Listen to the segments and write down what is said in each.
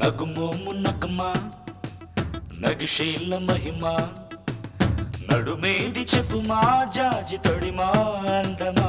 నగుమోము నగమ నగిశీల మహిమ నడుమేది చెప్పుమా జాజి తొడిమా అందమా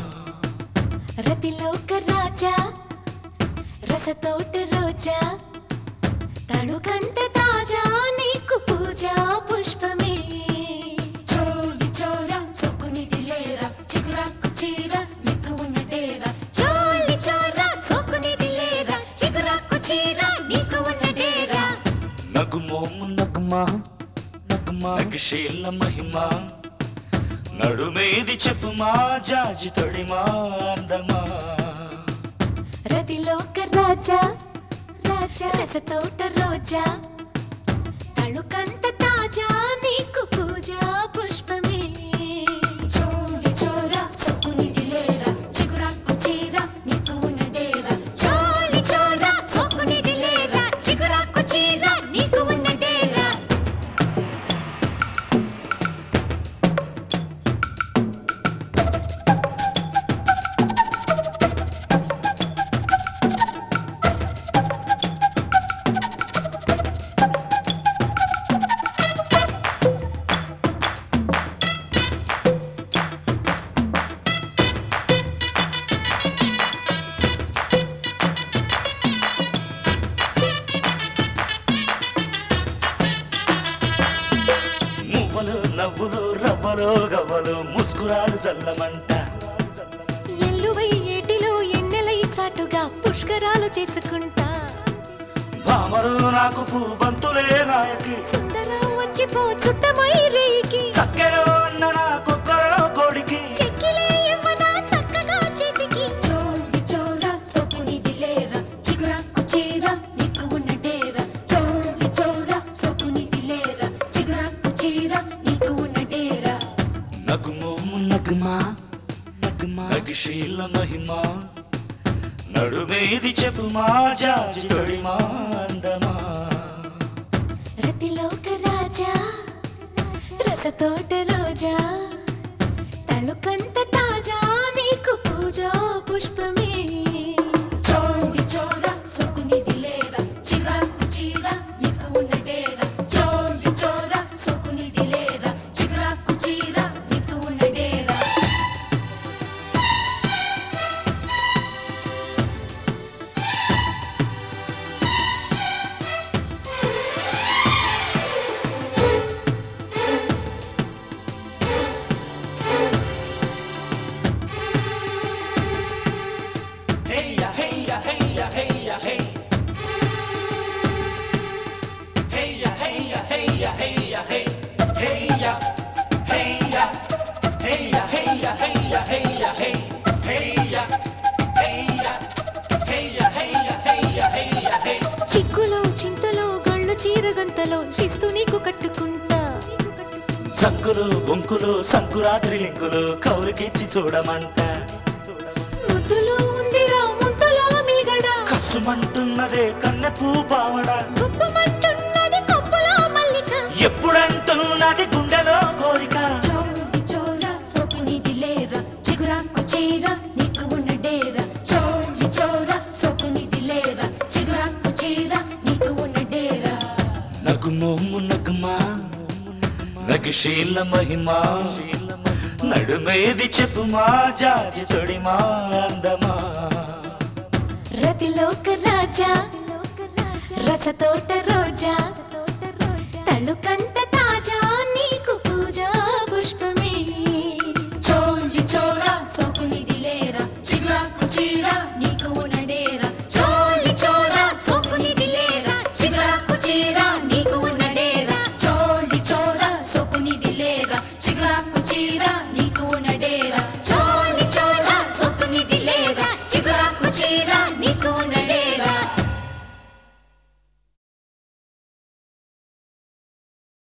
రతిలోక రాజా రసతోట రోజా తడుకంట తాజా నీకు పూజా పుష్పమే చోలి చోర సొక్కునిది లేరా చిగురాకు చీర నీకు ఉన్న డేరా చోలి చోర సోకునిది లేరా చిగురాకు చీర నీకు ఉన్న డేరా నగుమోము నగమ నగమ నగిశీల మహిమ నడుమేది చెప్పుమా జాజి తొడిమా అందమా రతిలోక రాజా రాజా రసతోట రోజా తడుకంత తాజా నీకు పూజా పుష్పమే చోలి చోర సొక్కునిది లేరా చిగురాకు చీర నీకు ఉన్న డేరా చోలి చోర సోకునిది లేరా చిగురాకు చీర నీకు ఉన్న డేరా మువ్వలు నవ్వులు రవ్వలు గవ్వలు ముస్కురాలు చల్లమంట ఎల్లువై ఏటిలో ఎన్నెలై చాటుగా పుష్కరాలు చేసుకుంటా భామరు నాకు పూబంతులే నాయకి సుందరం వచ్చిపో చుట్టమై రేయికి చక్కెర అన్న నా కుక్కరో కొడికి చెక్కిలే ఇవ్వనా చక్కగా చేతికి చోలి చోర సొక్కునిది లేరా చిగురాకు చీర నీకు ఉన్న డేరా చోలి చోర సొక్కునిది లేరా చిగురాకు చీర నీకు ఉన్న డేరా నగుమోము నగుమా నగుమా నగిశీల మహిమ నడుమేది చెప్పుమా జాజి తొడిమా అందమా రతిలోక రాజా రసతోట రోజా తళుకంత తాజా నీకు పూజా పుష్పమే చోలి చోర సొక్కునిది లేరా చిగురాకు చీర నీకు ఉన్న డేరా చోలి చోర సొక్కునిది లేరా చిగురాకు చీర నీకు ఉన్న డేరా చిక్కులో చింతలో గళ్ళు చీరగంతలో శిస్తు నీకు కట్టుకుంటా సంకులు బొంకులు సంకురాత్రి లింకులు కౌలుకిచ్చి చూడమంట ముద్దులో ఉందిరా ముద్దులో మీగడ కసుమంటున్నదే కన్నె పూ పావడ కుప్పమంటున్నది కప్పులో మల్లిక ఎప్పుడంటున్నది గుండెలో కోరిక చోలి చోర సొక్కునిది లేరా చిగురాకు చీర నీకు ఉన్న డేరా చోలి చోర సొక్కునిది లేరా చిగురాకు చీర నీకు ఉన్న డేరా నగుమోము నగుమా నగిశీల మహిమ నడుమేది చెప్పుమా జాజి తొడిమా అందమా రతిలోక రాజా రసతోట రోజా తళుకంత తాజా నీకు పూజా పుష్ప